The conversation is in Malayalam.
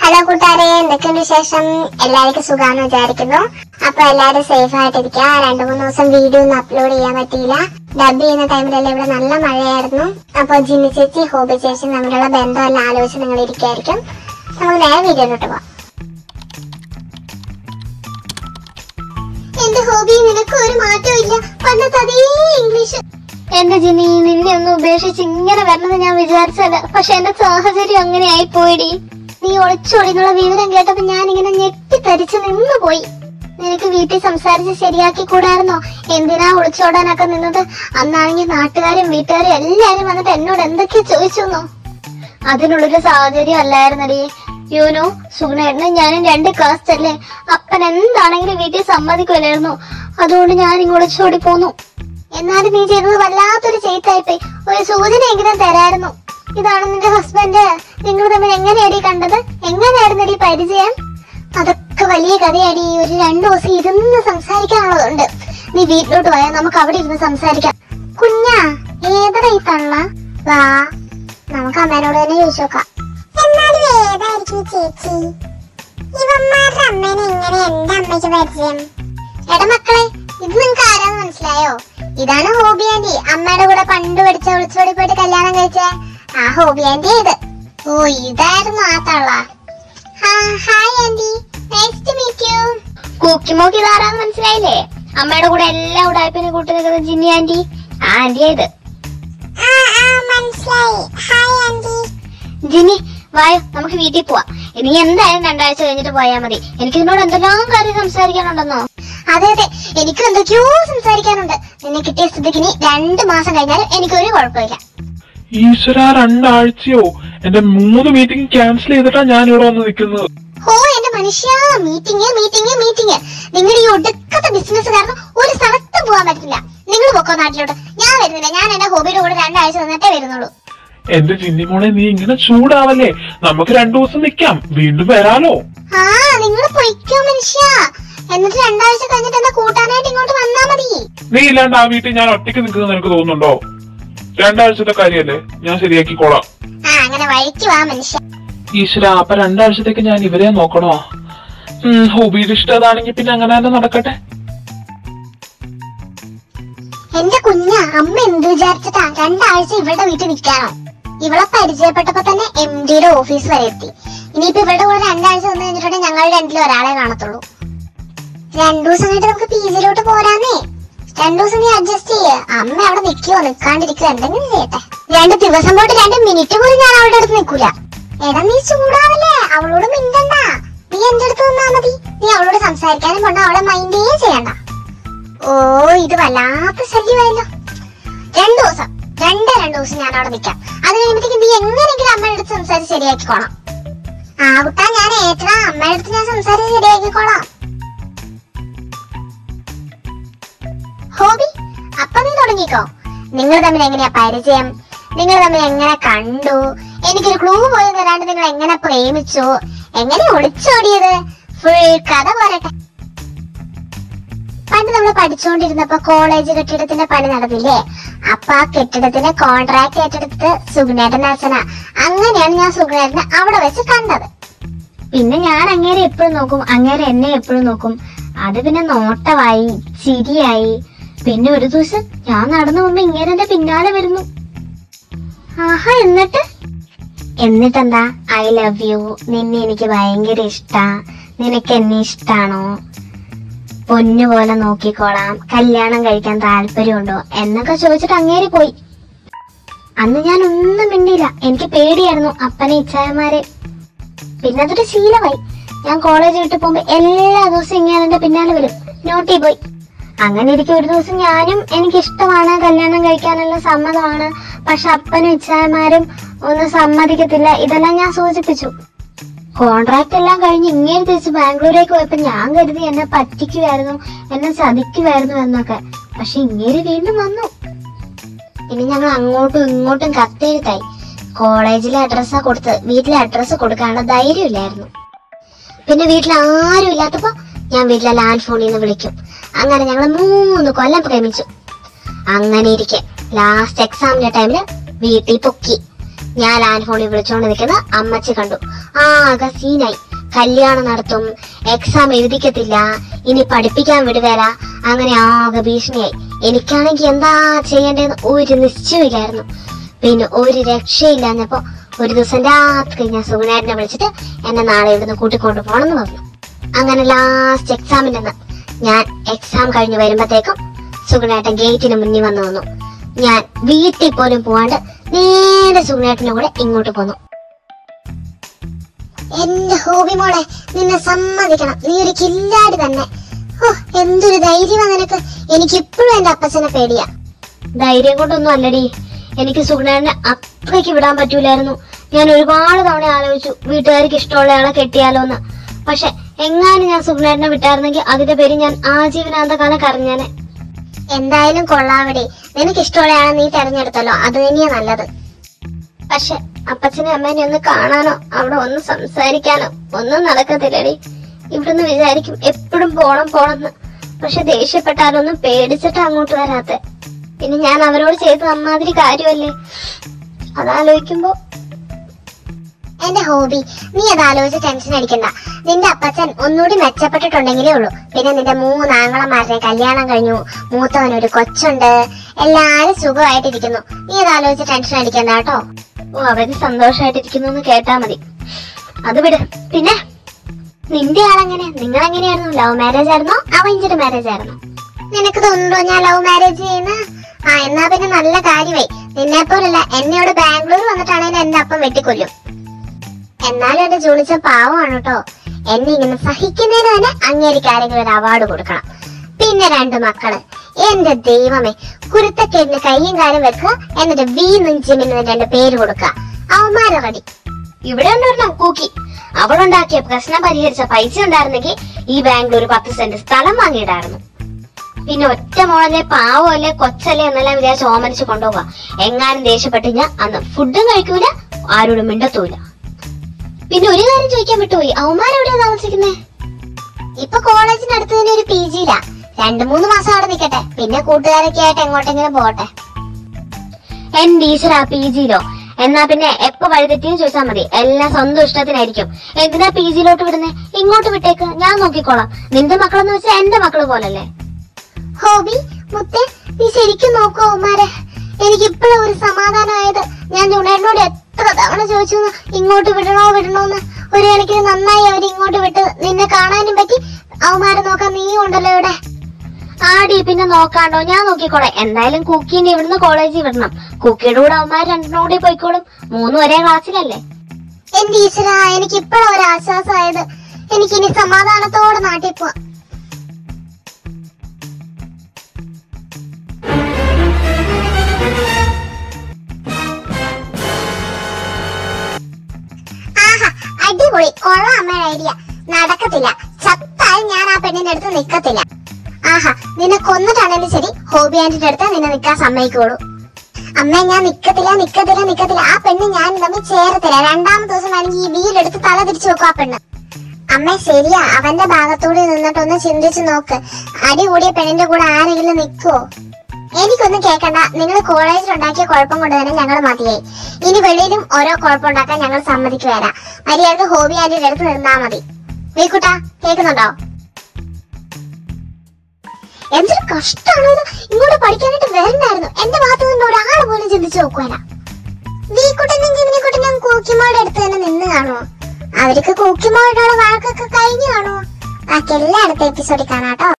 ഹലോ കൂട്ടുകാരെ എന്തൊക്കെയുണ്ട് വിശേഷം എല്ലാവർക്കും സുഖാന്ന് വിചാരിക്കുന്നു അപ്പൊ എല്ലാവരും സേഫ് ആയിട്ടിരിക്കുക രണ്ടു മൂന്ന് ദിവസം വീഡിയോ ഒന്നും അപ്ലോഡ് ചെയ്യാൻ പറ്റിയില്ല ഡബ് ചെയ്യുന്ന ടൈമിലെല്ലാം ഇവിടെ നല്ല മഴയായിരുന്നു അപ്പൊ ജിന്നി ചേച്ചി ഹോബി ചേച്ചി തമ്മിലുള്ള ബന്ധമെല്ലാം ആലോചിച്ച് നിങ്ങൾ ഇരിക്കായിരിക്കും നമുക്ക് നേരെ വീഡിയോയിലോട്ട് പോവാം എന്റെ ഹോബി നിനക്ക് ഒരു മാറ്റവും ഇല്ല പണ്ടത്തെ അതേ ഇംഗ്ലീഷ് എന്റെ ജിനി നിന്നെ ഒന്ന് ഉപേക്ഷിച്ച് ഇങ്ങനെ വരണമെന്ന് ഞാൻ വിചാരിച്ചല്ല പക്ഷെ എന്റെ സാഹചര്യം അങ്ങനെ ആയി പോയിടി നീ ഒളിച്ചോടിന്നുള്ള വിവരം കേട്ടപ്പോ ഞാൻ ഇങ്ങനെ ഞെട്ടിത്തരിച്ച് നിന്നു പോയി നിനക്ക് വീട്ടിൽ സംസാരിച്ച് ശരിയാക്കി കൂടായിരുന്നോ എന്തിനാ ഒളിച്ചോടാനൊക്കെ നിന്നത് അന്നാണെങ്കിൽ നാട്ടുകാരും വീട്ടുകാരും എല്ലാരും വന്നിട്ട് എന്നോട് എന്തൊക്കെ ചോദിച്ചു അതിനുള്ളൊരു സാഹചര്യം അല്ലായിരുന്നടി യൂനോ സുഗുണേട്ടനും ഞാനും രണ്ട് കാസ്റ്റ് അല്ലേ അപ്പൻ എന്താണെങ്കിലും വീട്ടിൽ സമ്മതിക്കില്ലായിരുന്നു അതുകൊണ്ട് ഞാൻ ഇങ്ങോട്ട് ഒളിച്ചോടി പോന്നു എന്നാലും നീ ചെയ്തത് വല്ലാത്തൊരു ചെയ്ത്തായിപ്പോയി ഒരു സൂചനയെങ്കിലും തരായിരുന്നു ഇതാണ് നിന്റെ ഹസ്ബൻഡ് നിങ്ങൾ തമ്മിൽ എങ്ങനെയാടി കണ്ടത് എങ്ങനെയായിരുന്നടി പരിചയം അതൊക്കെ വലിയ കഥയാടി ഒരു രണ്ടു ദിവസം ഇരുന്ന് സംസാരിക്കാനുള്ളതുണ്ട് നീ വീട്ടിലോട്ട് പോയാൽ നമുക്ക് അവിടെ ഇരുന്ന് സംസാരിക്കാം കുഞ്ഞാ ഏതാ ഈ തള്ള വാ നമുക്ക് അമ്മേനോട് തന്നെ ചോദിച്ചു നോക്കാം എന്നാലും ഏതായിരിക്കും ചേച്ചി ഇവന്മാരുടെ അമ്മേനെ എങ്ങനെ എന്റെ അമ്മയ്ക്ക് പരിചയം എടാ മക്കളെ ഇത് നിങ്ങൾക്ക് ആരാന്ന് മനസ്സിലായോ ഇതാണ് ഹോബി ആന്റി അമ്മയുടെ കൂടെ പണ്ട് പഠിച്ച ഒളിച്ചോടി പോയിട്ട് കല്യാണം കഴിച്ച ആ ഹോബി ആന്റി ഇത് ഓ ഇതായിരുന്നു ആ തള്ള hi aunty nice to meet you കൂക്കിമോക്ക് ഇതാരാന്ന് മനസ്സിലായില്ലേ അമ്മയുടെ കൂടെ എല്ലാ ഉടായ്പിനെ കൂട്ടി നിൽക്കുന്ന ജിന്നി ആന്റി ആ ആന്റിയാ ഇത് ആ ആ മനസ്സിലായി ഹായ് ആന്റി ജിന്നി വായോ നമുക്ക് വീട്ടിൽ പോവാം ഇനി എന്തായാലും രണ്ടാഴ്ച കഴിഞ്ഞിട്ട് പോയാൽ മതി എനിക്ക് നിന്നോട് എന്തെല്ലാം കാര്യം സംസാരിക്കാനുണ്ടെന്നോ അതെ അതെ എനിക്കും എന്തൊക്കെയോ സംസാരിക്കാനുണ്ട് നിന്നെ കിട്ടിയ സ്ഥിതിക്ക് ഇനി രണ്ട് മാസം കഴിഞ്ഞാലും എനിക്കൊരു കുഴപ്പമില്ല ഈശ്വര രണ്ടാഴ്ചയോ എന്റെ മൂന്ന് മീറ്റിംഗ് ക്യാൻസൽ ചെയ്തിട്ടാ ഞാൻ ഇവിടെ വന്ന് നിൽക്കുന്നത് ഓ എന്റെ മനുഷ്യ മീറ്റിംഗ് മീറ്റിംഗ് മീറ്റിംഗ് നിങ്ങളുടെ ഈ ഒടുക്കത്തെ ബിസിനസ് കാരണം ഒരു സ്ഥലത്തും പോകാൻ പറ്റില്ല നിങ്ങൾ പൊക്കോ നാട്ടിലോട്ട് ഞാൻ വരുന്നില്ല ഞാൻ എന്റെ ഹോബിയുടെ കൂടെ രണ്ടാഴ്ച നിന്നിട്ടേ വരുന്നുള്ളൂ എന്റെ ചിന്നിമോളെ നീ ഇങ്ങനെ ചൂടാവല്ലേ നമുക്ക് രണ്ടു ദിവസം നിക്കാം വീണ്ടും വരാലോ ആ നിങ്ങൾ പൊയ്ക്കോ മനുഷ്യ എന്നിട്ട് രണ്ടാഴ്ച കഴിഞ്ഞിട്ട് എന്നെ കൂട്ടാനായിട്ട് ഇങ്ങോട്ട് വന്നാ മതി നീ ഇല്ലാണ്ട് ആ വീട്ടിൽ ഞാൻ ഒറ്റയ്ക്ക് നിൽക്കുന്നത് നിനക്ക് തോന്നുന്നുണ്ടോ രണ്ടാഴ്ചത്തെ കാര്യല്ലേ ഞാൻ ശരിയാക്കിക്കോളാം ആ അങ്ങനെ വഴിക്ക് വാ മനുഷ്യ ഈശ്വര അപ്പൊ രണ്ടാഴ്ചത്തേക്ക് ഞാൻ ഇവരെ നോക്കണോ ഉം, ഹോബിയുടെ ഇഷ്ടം അതാണെങ്കിൽ പിന്നെ അങ്ങനെ തന്നെ നടക്കട്ടെ എന്റെ കുഞ്ഞ അമ്മ എന്ത് വിചാരിച്ചിട്ടാ രണ്ടാഴ്ച ഇവളുടെ വീട്ടിൽ നിൽക്കാനോ ഇവളെ പരിചയപ്പെട്ടപ്പോ തന്നെ എം ഡിയുടെ ഓഫീസ് വരെ എത്തി ഇനിയിപ്പോ ഇവളുടെ കൂടെ രണ്ടാഴ്ച വന്നു കഴിഞ്ഞിട്ടുണ്ടെങ്കിൽ ഞങ്ങൾ രണ്ടിലും ഒരാളെ കാണത്തുള്ളൂ രണ്ടു ദിവസം കഴിഞ്ഞിട്ട് നമുക്ക് പി ജിയിലോട്ട് പോരാന്നേ രണ്ടു ദിവസം നീ അഡ്ജസ്റ്റ് ചെയ്യ അമ്മ അവിടെ നിൽക്കുവോ നിൽക്കാണ്ടിരിക്കുവോ എന്തെങ്കിലും ചെയ്യട്ടെ രണ്ട് ദിവസം പോയിട്ട് രണ്ട് മിനിറ്റ് പോലും ഞാൻ അവളുടെ അടുത്ത് നിൽക്കൂല എടാ നീ ചൂടാവല്ലേ അവളോട് മിണ്ടണ്ട നീ എന്റെ അടുത്ത് നിന്നാ മതി നീ അവളോട് സംസാരിക്കാനും പോണ്ട അവളെ മൈൻഡേ ചെയ്യണ്ട ഓ ഇത് വല്ലാത്ത ശല്യമായല്ലോ രണ്ടു ദിവസം രണ്ടേ രണ്ടു ദിവസം ഞാൻ അവിടെ നിൽക്കാം അത് കഴിയുമ്പോഴത്തേക്ക് നീ എങ്ങനെയെങ്കിലും അമ്മയുടെ അടുത്ത് സംസാരിച്ച് ശരിയാക്കിക്കോളാം ആ കുട്ടാ ഞാൻ ഏറ്റവും അമ്മയുടെ അടുത്ത് ഞാൻ സംസാരിച്ച് ശരിയാക്കിക്കോളാം ഹോബി അപ്പൊ നീ തുടങ്ങിക്കോ നിങ്ങൾ തമ്മിൽ എങ്ങനെയാ പരിചയം നിങ്ങൾ തമ്മിൽ എങ്ങനെ കണ്ടു എനിക്കൊരു ക്ലൂ പോലും തരാണ്ട് നിങ്ങൾ എങ്ങനെ പ്രേമിച്ചു എങ്ങനെ ഒളിച്ചോടിയത് ഫുൾ കഥ പോരട്ടെ പണ്ട് നമ്മൾ പഠിച്ചുകൊണ്ടിരുന്നപ്പോ കോളേജ് കെട്ടിടത്തിന്റെ പണി നടന്നില്ലേ അപ്പൊ ആ കെട്ടിടത്തിന്റെ കോൺട്രാക്ട് ഏറ്റെടുത്ത് സുഗുണേട്ടൻ അച്ഛന അങ്ങനെയാണ് ഞാൻ സുഗുണേട്ടനെ അവിടെ വെച്ച് കണ്ടത് പിന്നെ ഞാൻ അങ്ങേരെ എപ്പോഴും നോക്കും അങ്ങേരെ എന്നെ എപ്പോഴും നോക്കും അത് പിന്നെ നോട്ടമായി ചിരിയായി പിന്നെ ഒരു ദിവസം ഞാൻ നടന്നു പോകുമ്പോ ഇങ്ങനെ എന്റെ പിന്നാലെ വരുന്നു ആഹാ എന്നിട്ട് എന്നിട്ടെന്താ ഐ ലവ് യു നിന്നെ എനിക്ക് ഭയങ്കര ഇഷ്ടാ നിനക്ക് എന്നെ ഇഷ്ടാണോ പൊന്നു പോലെ നോക്കിക്കോളാം കല്യാണം കഴിക്കാൻ താല്പര്യമുണ്ടോ എന്നൊക്കെ ചോദിച്ചിട്ട് അങ്ങേരി പോയി അന്ന് ഞാൻ ഒന്നും മിണ്ടിയില്ല എനിക്ക് പേടിയായിരുന്നു അപ്പനെ ഇച്ഛായമാരെ പിന്നെ അതൊരു ശീലമായി ഞാൻ കോളേജ് വിട്ട് പോകുമ്പോ എല്ലാ ദിവസവും ഇങ്ങനെ എന്റെ പിന്നാലെ വരും നോട്ടി പോയി അങ്ങനെ ഇരിക്കും ഒരു ദിവസം ഞാനും എനിക്ക് ഇഷ്ടമാണ് കല്യാണം കഴിക്കാനുള്ള സമ്മതമാണ് പക്ഷെ അപ്പനും ഇച്ഛായമാരും ഒന്നും സമ്മതിക്കത്തില്ല ഇതെല്ലാം ഞാൻ സൂചിപ്പിച്ചു കോൺട്രാക്ട് എല്ലാം കഴിഞ്ഞ് ഇങ്ങനെ തിരിച്ച് ബാംഗ്ലൂരേക്ക് പോയപ്പോ ഞാൻ കരുതി എന്നെ പറ്റിക്കുമായിരുന്നു എന്നെ ചതിക്കുമായിരുന്നു എന്നൊക്കെ പക്ഷെ ഇങ്ങനെ വീണ്ടും വന്നു പിന്നെ ഞങ്ങൾ അങ്ങോട്ടും ഇങ്ങോട്ടും കത്തെഴുത്തായി കോളേജിലെ അഡ്രസ്സാ കൊടുത്ത് വീട്ടിലെ അഡ്രസ്സ് കൊടുക്കാനുള്ള ധൈര്യമില്ലായിരുന്നു പിന്നെ വീട്ടിൽ ആരും ഇല്ലാത്തപ്പോ ഞാൻ വീട്ടിലെ ലാൻഡ് ഫോണിൽ നിന്ന് വിളിക്കും അങ്ങനെ ഞങ്ങൾ മൂന്ന് കൊല്ലം പ്രേമിച്ചു അങ്ങനെ ഇരിക്കെ ലാസ്റ്റ് എക്സാമിന്റെ ടൈമില് വീട്ടിൽ പൊക്കി ഞാൻ ലാൻഡ് ഫോണിൽ വിളിച്ചോണ്ട് നിൽക്കുന്ന അമ്മച്ചി കണ്ടു ആകെ സീനായി കല്യാണം നടത്തും എക്സാം എഴുതിക്കത്തില്ല ഇനി പഠിപ്പിക്കാൻ വിടുവേല അങ്ങനെ ആകെ ഭീഷണിയായി എനിക്കാണെങ്കിൽ എന്താ ചെയ്യേണ്ടതെന്ന് ഒരു നിശ്ചയമില്ലായിരുന്നു പിന്നെ ഒരു രക്ഷയില്ലാഞ്ഞപ്പോ ഒരു ദിവസം രാത്രി ഞാൻ സുഗുണേട്ടനെ വിളിച്ചിട്ട് എന്നെ നാളെ ഇവിടുന്ന് കൂട്ടിക്കൊണ്ടു പോണെന്ന് പറഞ്ഞു അങ്ങനെ ലാസ്റ്റ് എക്സാമിന്റെ അന്ന് ഞാൻ എക്സാം കഴിഞ്ഞ് വരുമ്പത്തേക്കും സുഗുണേട്ടൻ ഗേറ്റിന് മുന്നിൽ വന്നു വന്നു ഞാൻ വീട്ടിൽ പോലും പോവാണ്ട് നേരെ സുഗുണേട്ടന്റെ കൂടെ ഇങ്ങോട്ട് പോന്നു എന്റെ ഹോബി മോളെ നിന്നെ സമ്മതിക്കണം നീ ഒരു കില്ലാടി തന്നെ ഓ എന്തൊരു ധൈര്യമാ നിനക്ക് എനിക്ക് ഇപ്പോഴും എന്റെ അപ്പച്ചനെ പേടിയാ ധൈര്യം കൊണ്ടൊന്നും അല്ലടി എനിക്ക് സുഗുണേട്ടനെ അത്രയ്ക്ക് വിടാൻ പറ്റൂലായിരുന്നു ഞാൻ ഒരുപാട് തവണ ആലോചിച്ചു വീട്ടുകാർക്ക് ഇഷ്ടമുള്ള ആളെ കെട്ടിയാലോ എന്ന് പക്ഷെ എങ്ങാനും ഞാൻ സുഗുണേട്ടനെ വിട്ടായിരുന്നെങ്കിൽ അതിന്റെ പേര് ഞാൻ ആജീവനാന്തകാലം കരഞ്ഞേനെ എന്തായാലും കൊള്ളാവിടെ നിനക്ക് ഇഷ്ടമുള്ളയാണ് നീ തെരഞ്ഞെടുത്തല്ലോ അത് തന്നെയാ നല്ലത് പക്ഷെ അപ്പച്ചനെ അമ്മേനെ ഒന്ന് കാണാനോ അവിടെ ഒന്ന് സംസാരിക്കാനോ ഒന്നും നടക്കത്തില്ലടി ഇവിടുന്ന് വിചാരിക്കും എപ്പോഴും പോണം പോണെന്ന് പക്ഷെ ദേഷ്യപ്പെട്ടാലൊന്നും പേടിച്ചിട്ട് അങ്ങോട്ട് വരാത്തെ പിന്നെ ഞാൻ അവരോട് ചെയ്ത് അമ്മാതിരി കാര്യമല്ലേ അതാലോചിക്കുമ്പോ എന്റെ ഹോബി നീ അത് ആലോചിച്ച് ടെൻഷൻ അടിക്കണ്ട നിന്റെ അപ്പച്ചൻ ഒന്നുകൂടി മെച്ചപ്പെട്ടിട്ടുണ്ടെങ്കിലേ ഉള്ളൂ പിന്നെ നിന്റെ മൂന്നാങ്ങളമാരുടെ കല്യാണം കഴിഞ്ഞു മൂത്തവൻ ഒരു കൊച്ചുണ്ട് എല്ലാരും സുഖമായിട്ടിരിക്കുന്നു നീ അത് ആലോചിച്ച് ടെൻഷൻ അടിക്കണ്ട കേട്ടോ ഓ അവര് സന്തോഷായിട്ടിരിക്കുന്നു എന്ന് കേട്ടാ മതി അത് വിട് പിന്നെ നിന്റെ ആളെങ്ങനെ നിങ്ങൾ എങ്ങനെയായിരുന്നു ലവ് മാരേജ് ആയിരുന്നോ അറേഞ്ച്ഡ് മാരേജ് ആയിരുന്നോ നിനക്ക് തോന്നുന്നുണ്ടോ ഞാൻ ലവ് മാരേജ് ചെയ്യുന്ന ആ എന്നാ പിന്നെ നല്ല കാര്യമായി നിന്നെ പോലല്ല എന്നോട് ബാംഗ്ലൂർ വന്നിട്ടാണെങ്കിൽ എന്റെ അപ്പം വെട്ടിക്കൊല്ലും എന്നാലും എന്റെ ജോലിച്ച പാവമാണ് കേട്ടോ എന്നെ ഇങ്ങനെ സഹിക്കുന്നതിന് തന്നെ അങ്ങേരിക്ക് ആരെങ്കിലും ഒരു അവാർഡ് കൊടുക്കണം പിന്നെ രണ്ട് മക്കള് എന്റെ ദൈവമേ കുരുത്തക്കേടിന് കയ്യും കാലും വെക്കുക എന്നിട്ട് വീന്നും ജിമിന് രണ്ട് പേര് കൊടുക്കുക അവന്മാരെ റെഡി ഇവിടെ ഉണ്ടായിരുന്നു കൂക്കി അവളുണ്ടാക്കിയ പ്രശ്നം പരിഹരിച്ച പൈസ ഉണ്ടായിരുന്നെങ്കിൽ ഈ ബാംഗ്ലൂർ പത്ത് സെന്റ് സ്ഥലം വാങ്ങിയിടായിരുന്നു പിന്നെ ഒറ്റ മോളല്ലേ പാവമല്ലേ കൊച്ചല്ലേ എന്നെല്ലാം വിചാരിച്ച് ഓമനിച്ച് കൊണ്ടുപോവാ എങ്ങാനും ദേഷ്യപ്പെട്ട് ഞാൻ അന്ന് ഫുഡും കഴിക്കൂല ആരോടും മിണ്ടത്തൂല പിന്നെ ഒരു കാര്യം ചോദിക്കാൻ വിട്ടുപോയി അവന്മാരെവിടെയാ താമസിക്കുന്നേ ഇപ്പൊ കോളേജിനടുത്ത് തന്നെ ഒരു പി ജിയിലാ രണ്ടു മൂന്ന് മാസം അവിടെ നിൽക്കട്ടെ പിന്നെ കൂട്ടുകാരൊക്കെ ആയിട്ട് എങ്ങോട്ടെങ്കിലും പോകട്ടെ എന്റെ ഈശ്വര പി ജിയിലോ എന്നാ പിന്നെ എപ്പോ വഴിതെറ്റിയും ചോദിച്ചാൽ മതി എല്ലാം സ്വന്തം ഇഷ്ടത്തിനായിരിക്കും എന്തിനാ പി ജിയിലോട്ട് വിടുന്നേ ഇങ്ങോട്ട് വിട്ടേക്ക് ഞാൻ നോക്കിക്കോളാം നിന്റെ മക്കളെന്ന് വെച്ചാൽ എന്റെ മക്കള് പോലല്ലേ ഹോബി മുത്തേ നീ ശരിക്കും നോക്കൂ ഉമ്മാരെ എനിക്ക് ഇപ്പോഴും ഒരു സമാധാനമായത് ഞാൻ ജുണേട്ടനോട് എത്ര തവണ ചോദിച്ചു എന്ന് ഇങ്ങോട്ട് വിടണോ വിടണോന്ന് ഒരു കണക്കിന് നന്നായി അവർ ഇങ്ങോട്ട് വിട്ട് നിന്നെ കാണാനും പറ്റി അവന്മാരെ നോക്കാൻ നീ ഉണ്ടല്ലോ ഇവിടെ ആടി പിന്നെ നോക്കാണ്ടോ ഞാൻ നോക്കിക്കോളാം എന്തായാലും കുക്കീനെ ഇവിടുന്ന് കോളേജിൽ വിടണം കുക്കിയുടെ കൂടെ അവന്മാർ രണ്ടിനും കൂടി പോയിക്കോളും മൂന്നും ഒരേ ക്ലാസ്സിലല്ലേ എന്റെ ഈശ്വര എനിക്ക് ഇപ്പോഴും ഒരു ആശ്വാസമായത് എനിക്ക് ഇനി സമാധാനത്തോടെ നാട്ടിൽ പോവാം ആഹാ അടിപൊളി കൊള്ളാം അമ്മയുടെ ഐഡിയ നടക്കത്തില്ല ചത്താൽ ഞാൻ ആ പെണ്ണിന്റെ അടുത്ത് നിക്കത്തില്ല ആഹാ നിന്നെ കൊന്നിട്ടാണെങ്കിലും ശരി ഹോബി ആന്റിന്റെ അടുത്ത് നിന്നെ നിക്കാൻ സമ്മതിക്കുള്ളൂ അമ്മ ഞാൻ നിക്കത്തില്ല നിക്കത്തില്ല നിക്കത്തില്ല ആ പെണ്ണ് ഞാൻ തമ്മിൽ ചേരത്തില്ല രണ്ടാമത്തെ ദിവസം വേണമെങ്കിൽ ഈ വീടെടുത്ത് തല തിരിച്ചു വെക്കും ആ പെണ്ണ് അമ്മ ശരിയാ അവന്റെ ഭാഗത്തൂടെ നിന്നിട്ടൊന്ന് ചിന്തിച്ചു നോക്ക് അടി കൂടിയ പെണ്ണിന്റെ കൂടെ ആരെങ്കിലും നിൽക്കുവോ എനിക്കൊന്നും കേൾക്കണ്ട നിങ്ങൾ കോളേജിൽ ഉണ്ടാക്കിയ കുഴപ്പം കൊണ്ട് തന്നെ ഞങ്ങൾ മതിയായി ഇനി വെളിയിലും ഓരോ കുഴപ്പമുണ്ടാക്കാൻ ഞങ്ങൾ സമ്മതിക്കുകയല്ല മര്യാദക്ക് ഹോബി ആന്റിയുടെ അടുത്ത് നിന്നാ മതി വീക്കുട്ടാ കേൾക്കുന്നുണ്ടോ എന്തൊരു കഷ്ടമാണോ ഇത് ഇങ്ങോട്ട് പഠിക്കാനായിട്ട് വരണ്ടായിരുന്നു എന്റെ ഭാഗത്ത് നിന്ന് ഒരാൾ പോലും ചിന്തിച്ചു നോക്കുവല്ല വീക്കുട്ടനും ജിമിനിക്കുട്ടനും കൂക്കിമോളുടെ അടുത്ത് തന്നെ നിന്ന് കാണുമോ അവർക്ക് കൂക്കിമോളുടെ വഴക്കൊക്കെ കഴിഞ്ഞു കാണുമോ ബാക്കി എല്ലായിടത്തെ എപ്പിസോഡിൽ കാണാട്ടോ